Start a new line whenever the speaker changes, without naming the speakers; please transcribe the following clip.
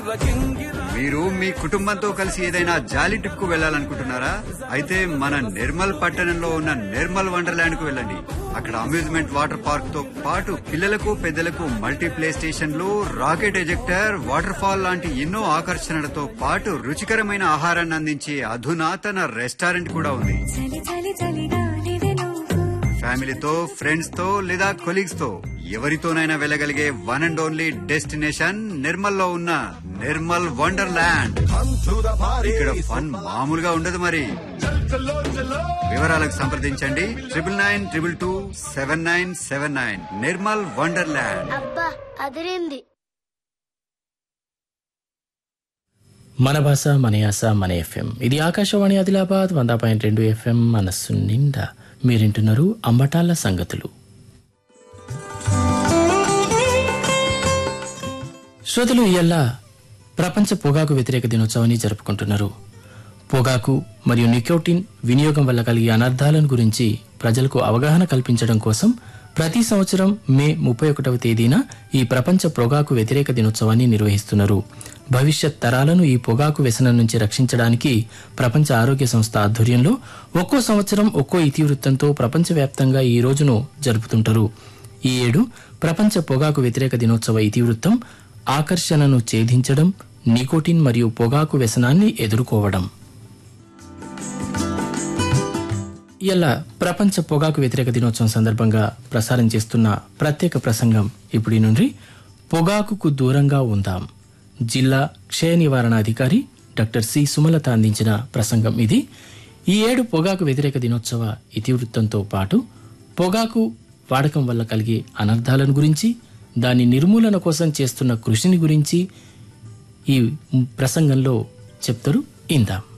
మీరు మీ కుటుంబంతో కలిసి ఏదైనా జాలీ ట్రిప్ కు వెళ్ళాలనుకుంటున్నారా అయితే మన నిర్మల్ పట్టణంలో ఉన్న నిర్మల్ వండర్లాండ్ కు వెళ్ళండి అక్కడ అమ్యూజ్మెంట్ వాటర్ పార్క్ తో పాటు పిల్లలకు పెద్దలకు మల్టీ ప్లే స్టేషన్లు రాకెట్ ఎజెక్టర్ వాటర్ ఫాల్ లాంటి ఎన్నో ఆకర్షణలతో పాటు రుచికరమైన ఆహారాన్ని అందించే అధునాతన రెస్టారెంట్ కూడా ఉంది
చలి చలి చలిగాలివే నువ్వు
ఫ్యామిలీతో ఫ్రెండ్స్ తో లేదా కొలీగ్స్ తో ఎవరితోనైనా వెళ్ళగలిగే one and only destination Nirmal లో ఉన్న నిర్మల్ వండర్లాండ్ ఇక్కడ ఫన్ మామూలుగా ఉండదు మరి వివరాలకు సంప్రదించండి triple nine triple two seven nine seven nine Nirmal wonderland
అబ్బా అదిరింది
మన భాష మన యాస మన ఎఫ్ఎం ఇది ఆకాశవాణి ఆదిలాబాద్ వంద పాయింట్ రెండు ఎఫ్ఎం మనస్సు నిండా మీరింటున్నారు అంబటాల సంగతులు శ్రోతలు ఇయ్యల్లా ప్రపంచ పొగాకు వ్యతిరేక దినోత్సవాన్ని జరుపుకుంటున్నారు పొగాకు మరియు నికోటిన్ వినియోగం వల్ల కలిగే అనర్థాలను గురించి ప్రజలకు అవగాహన కల్పించడం కోసం ప్రతి సంవత్సరం మే ముప్పై ఒకటవ తేదీన ఈ ప్రపంచ పొగాకు వ్యతిరేక దినోత్సవాన్ని నిర్వహిస్తున్నారు భవిష్యత్ తరాలను ఈ పొగాకు వ్యసనం నుంచి రక్షించడానికి ప్రపంచ ఆరోగ్య సంస్థ ఆధ్వర్యంలో ఒక్కో సంవత్సరం ఒక్కో ఇతివృత్తంతో ప్రపంచవ్యాప్తంగా ఈ రోజును జరుపుతుంటారు ఈ ఏడు ప్రపంచ పొగాకు వ్యతిరేక దినోత్సవ ఇతివృత్తం ఆకర్షణను ఛేదించడం నికోటిన్ మరియు పొగాకు వ్యసనాన్ని ఎదుర్కోవడం ఇలా ప్రపంచ పొగాకు వ్యతిరేక దినోత్సవం సందర్భంగా ప్రసారం చేస్తున్న ప్రత్యేక ప్రసంగం ఇప్పటి నుండి పొగాకుకు దూరంగా ఉందాం జిల్లా క్షయ నివారణ అధికారి డాక్టర్ సి సుమలత అందించిన ప్రసంగం ఇది ఈ ఏడు పొగాకు వ్యతిరేక దినోత్సవ ఇతివృత్తంతో పాటు పొగాకు వాడకం వల్ల కలిగే అనర్థాలను గురించి దాని నిర్మూలన కోసం చేస్తున్న కృషిని గురించి ఈ ప్రసంగంలో చెప్తారు ఇందాం